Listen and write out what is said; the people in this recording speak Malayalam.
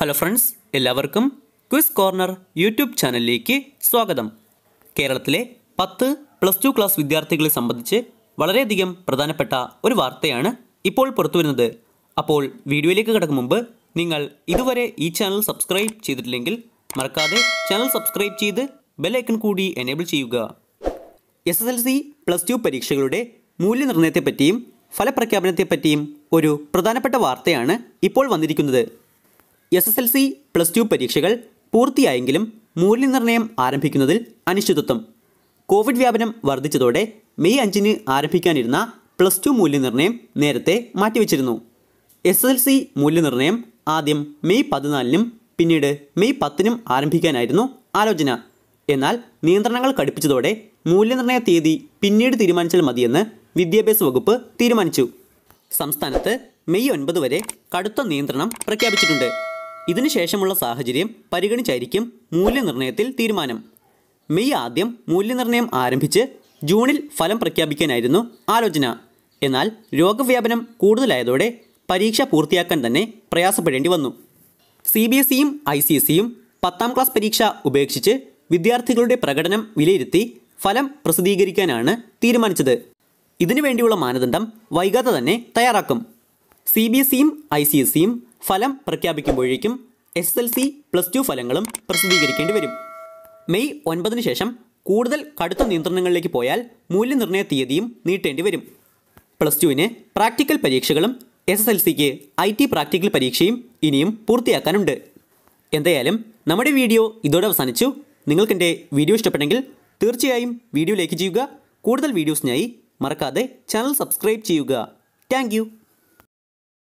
ഹലോ ഫ്രണ്ട്സ് എല്ലാവർക്കും ക്വിസ് കോർണർ യൂട്യൂബ് ചാനലിലേക്ക് സ്വാഗതം കേരളത്തിലെ പത്ത് പ്ലസ് ടു ക്ലാസ് വിദ്യാർത്ഥികളെ സംബന്ധിച്ച് വളരെയധികം പ്രധാനപ്പെട്ട ഒരു വാർത്തയാണ് ഇപ്പോൾ പുറത്തുവരുന്നത് അപ്പോൾ വീഡിയോയിലേക്ക് കിടക്കും മുമ്പ് നിങ്ങൾ ഇതുവരെ ഈ ചാനൽ സബ്സ്ക്രൈബ് ചെയ്തിട്ടില്ലെങ്കിൽ മറക്കാതെ ചാനൽ സബ്സ്ക്രൈബ് ചെയ്ത് ബെല്ലൈക്കൺ കൂടി എനേബിൾ ചെയ്യുക S S L C plus two പരീക്ഷകളുടെ മൂല്യനിർണ്ണയത്തെപ്പറ്റിയും ഫലപ്രഖ്യാപനത്തെപ്പറ്റിയും ഒരു പ്രധാനപ്പെട്ട വാർത്തയാണ് ഇപ്പോൾ വന്നിരിക്കുന്നത് S S L C plus two പരീക്ഷകൾ പൂർത്തിയായെങ്കിലും മൂല്യനിർണ്ണയം ആരംഭിക്കുന്നതിൽ അനിശ്ചിതത്വം കോവിഡ് വ്യാപനം വർദ്ധിച്ചതോടെ മെയ് അഞ്ചിന് ആരംഭിക്കാനിരുന്ന പ്ലസ് ടു മൂല്യനിർണ്ണയം നേരത്തെ മാറ്റിവെച്ചിരുന്നു എസ് എസ് എൽ സി മൂല്യനിർണ്ണയം ആദ്യം മെയ് പതിനാലിനും പിന്നീട് മെയ് പത്തിനും ആരംഭിക്കാനായിരുന്നു ആലോചന എന്നാൽ നിയന്ത്രണങ്ങൾ കടുപ്പിച്ചതോടെ മൂല്യനിർണ്ണയ തീയതി പിന്നീട് തീരുമാനിച്ചാൽ മതിയെന്ന് വിദ്യാഭ്യാസ വകുപ്പ് തീരുമാനിച്ചു സംസ്ഥാനത്ത് മെയ് ഒൻപത് വരെ കടുത്ത നിയന്ത്രണം പ്രഖ്യാപിച്ചിട്ടുണ്ട് ഇതിനുശേഷമുള്ള സാഹചര്യം പരിഗണിച്ചായിരിക്കും മൂല്യനിർണ്ണയത്തിൽ തീരുമാനം മെയ് ആദ്യം മൂല്യനിർണ്ണയം ആരംഭിച്ച് ജൂണിൽ ഫലം പ്രഖ്യാപിക്കാനായിരുന്നു ആലോചന എന്നാൽ രോഗവ്യാപനം കൂടുതലായതോടെ പരീക്ഷ പൂർത്തിയാക്കാൻ തന്നെ പ്രയാസപ്പെടേണ്ടി വന്നു സി ബി എസ് ഇയും ഐ സി എസ് ഇയും പത്താം ക്ലാസ് പരീക്ഷ ഉപേക്ഷിച്ച് വിദ്യാർത്ഥികളുടെ പ്രകടനം വിലയിരുത്തി ഫലം പ്രസിദ്ധീകരിക്കാനാണ് തീരുമാനിച്ചത് ഇതിനു വേണ്ടിയുള്ള മാനദണ്ഡം വൈകാതെ തന്നെ തയ്യാറാക്കും സി ബി എസ് ഇയും ഐ സി എസ് സിയും ഫലം പ്രഖ്യാപിക്കുമ്പോഴേക്കും S S L C plus two ഫലങ്ങളും പ്രസിദ്ധീകരിക്കേണ്ടി വരും മെയ് ഒൻപതിന് ശേഷം കൂടുതൽ കടുത്ത നിയന്ത്രണങ്ങളിലേക്ക് പോയാൽ മൂല്യനിർണ്ണയ തീയതിയും നീട്ടേണ്ടി വരും പ്ലസ് ടുവിന് പ്രാക്ടിക്കൽ പരീക്ഷകളും എസ് എസ് എൽ സിക്ക് ഐ ടി പ്രാക്ടിക്കൽ പരീക്ഷയും ഇനിയും പൂർത്തിയാക്കാനുണ്ട് എന്തായാലും നമ്മുടെ വീഡിയോ ഇതോടെ അവസാനിച്ചു നിങ്ങൾക്കെൻ്റെ വീഡിയോ ഇഷ്ടപ്പെട്ടെങ്കിൽ തീർച്ചയായും വീഡിയോ ലൈക്ക് ചെയ്യുക കൂടുതൽ വീഡിയോസിനായി മറക്കാതെ ചാനൽ സബ്സ്ക്രൈബ് ചെയ്യുക താങ്ക്